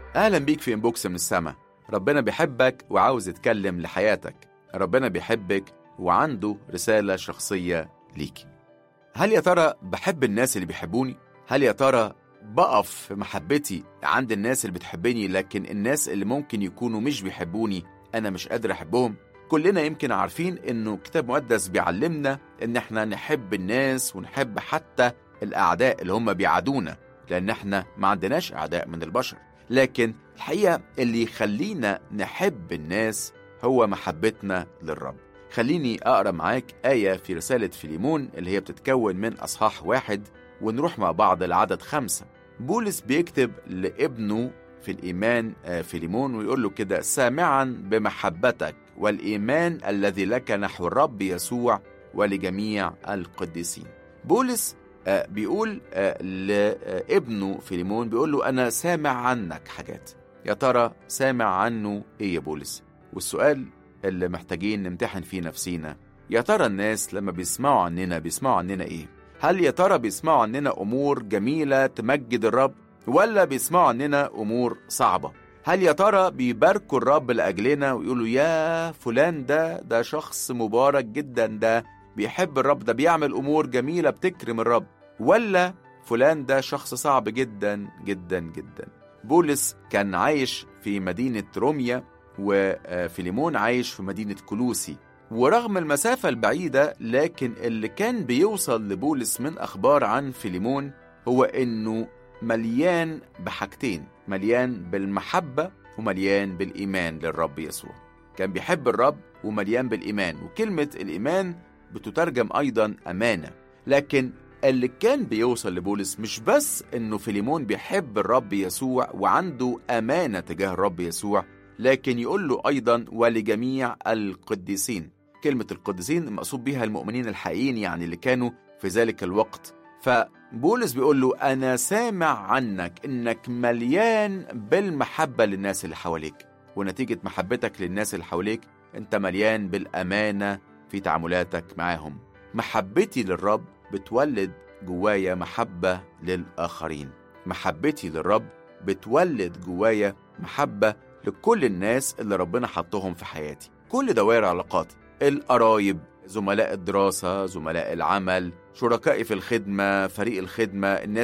أهلا بيك في إنبوكس من السما ربنا بيحبك وعاوز يتكلم لحياتك ربنا بيحبك وعنده رسالة شخصية ليك هل يا ترى بحب الناس اللي بيحبوني؟ هل يا ترى بقف في محبتي عند الناس اللي بتحبني لكن الناس اللي ممكن يكونوا مش بيحبوني أنا مش قادر أحبهم؟ كلنا يمكن عارفين إنه كتاب مقدس بيعلمنا إن إحنا نحب الناس ونحب حتى الأعداء اللي هم بيعادونا لأن إحنا ما عندناش أعداء من البشر لكن الحقيقة اللي يخلينا نحب الناس هو محبتنا للرب خليني أقرأ معاك آية في رسالة فيليمون اللي هي بتتكون من أصحاح واحد ونروح مع بعض لعدد خمسة بولس بيكتب لابنه في الإيمان فيليمون ويقول له كده سامعا بمحبتك والإيمان الذي لك نحو الرب يسوع ولجميع القديسين بولس بيقول لابنه فيليمون بيقول له أنا سامع عنك حاجات يا ترى سامع عنه إيه يا بولس والسؤال اللي محتاجين نمتحن فيه نفسينا يا ترى الناس لما بيسمعوا عننا بيسمعوا عننا إيه هل يا ترى بيسمعوا عننا أمور جميلة تمجد الرب ولا بيسمعوا عننا أمور صعبة هل يا ترى بيباركوا الرب لأجلنا ويقولوا يا فلان ده ده شخص مبارك جدا ده بيحب الرب ده بيعمل أمور جميلة بتكرم الرب ولا فلان ده شخص صعب جدا جدا جدا بولس كان عايش في مدينة روميا وفيليمون عايش في مدينة كلوسي ورغم المسافة البعيدة لكن اللي كان بيوصل لبولس من أخبار عن فيليمون هو إنه مليان بحاجتين مليان بالمحبة ومليان بالإيمان للرب يسوع كان بيحب الرب ومليان بالإيمان وكلمة الإيمان بتترجم أيضا أمانة لكن اللي كان بيوصل لبولس مش بس إنه فيليمون بيحب الرب يسوع وعنده أمانة تجاه الرب يسوع لكن يقول له أيضا ولجميع القديسين كلمة القديسين المقصود بها المؤمنين الحقيقيين يعني اللي كانوا في ذلك الوقت فبولس بيقول له أنا سامع عنك إنك مليان بالمحبة للناس اللي حواليك ونتيجة محبتك للناس اللي حواليك أنت مليان بالأمانة في تعاملاتك معاهم محبتي للرب بتولد جوايا محبة للآخرين محبتي للرب بتولد جوايا محبة لكل الناس اللي ربنا حطهم في حياتي كل دوائر علاقاتي القرايب زملاء الدراسة زملاء العمل شركائي في الخدمة فريق الخدمة الناس